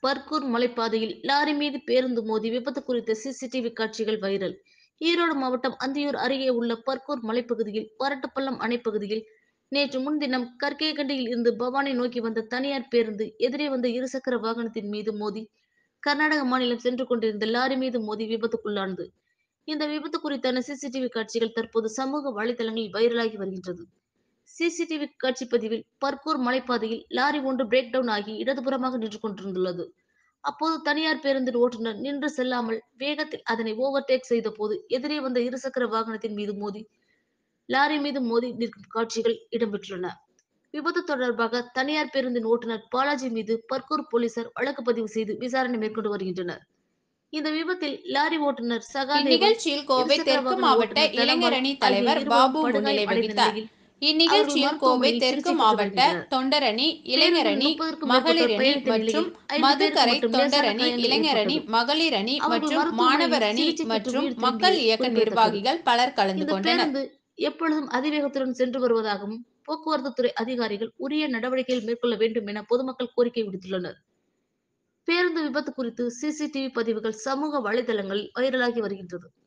பர்கூர் மலைப்பாதையில் லாரி மீது பேருந்து மோதி விபத்து குறித்த சிசிடிவி காட்சிகள் வைரல் ஈரோடு மாவட்டம் அந்தியூர் அருகே உள்ள பர்கூர் மலைப்பகுதியில் வரட்டுப்பள்ளம் அணைப்பகுதியில் நேற்று முன்தினம் கர்கேகண்டியில் இருந்து பவானி நோக்கி வந்த தனியார் பேருந்து எதிரே வந்த இருசக்கர வாகனத்தின் மீது மோதி கர்நாடக மாநிலம் சென்று கொண்டிருந்த லாரி மீது மோதி விபத்துக்குள்ளானது இந்த விபத்து குறித்தான சிசிடிவி காட்சிகள் தற்போது சமூக வலைதளங்களில் வைரலாகி வருகின்றது சிசிடிவி காட்சி பதிவில் பர்கூர் மலைப்பாதையில் லாரி ஒன்று பிரேக் டவுன் ஆகி இடதுபுறமாக நின்று கொண்டிருந்துள்ளது அப்போது தனியார் பேருந்தின் ஓட்டுநர் நின்று செல்லாமல் வேகத்தில் அதனை ஓவர்டேக் செய்த போது எதிரே வந்த இருசக்கர வாகனத்தின் மீது மோதி லாரி மீது மோதி நிற்கும் காட்சிகள் இடம்பெற்றுள்ளன விபத்து தொடர்பாக தனியார் பேருந்தின் ஓட்டுநர் பாலாஜி மீது பர்கூர் போலீசார் வழக்கு பதிவு செய்து விசாரணை மேற்கொண்டு வருகின்றனர் இந்த விபத்தில் லாரி ஓட்டுநர் சகாதேவன் இந்நிகழ்ச்சியில் கோவை இருசக்கர தெற்கு வாகன மாவட்ட ஓட்டுநர் இளைஞரணி தனபால் தலைவர் ஆகிய பாபு இருவரும் முன்னிலை படுகாயம் அடைந்த வகித்தார் நிலையில் இந்நிகழ்ச்சியில் அவர்கள் கோவை மருத்துவமனையில் தெற்கு சிகிச்சை மாவட்ட பெற்று வருகின்றனர். தொண்டரணி இளைஞரணி முப்பதற்கும் மகளிர் மேற்பட்டோர் அணி பயணித்த மற்றும் நிலையில் ஐந்து பேருக்கு மதுக்கரை மட்டும் லேசான தொண்டரணி காயங்கள் இளைஞர் அணி ஏற்பட்டது. மகளிர் அணி அவர்கள் மற்றும் மருத்துவமனையில் மாணவர் அணி சிகிச்சை பெற்று மற்றும் உயிர் மக்கள் திரும்பியது இயக்க குறிப்பிடத்தக்கது. நிர்வாகிகள் பலர் கலந்து இந்த கொண்டனர் பேருந்து எப்பொழுதும் அதிவேகத்துடன் சென்று வருவதாகவும் போக்குவரத்து துறை அதிகாரிகள் உரிய நடவடிக்கைகள் மேற்கொள்ள வேண்டும் என பொதுமக்கள் கோரிக்கை விடுத்துள்ளனர் பேருந்து விபத்து குறித்து சிசிடிவி பதிவுகள் சமூக வலைதளங்களில் வைரலாகி வருகின்றது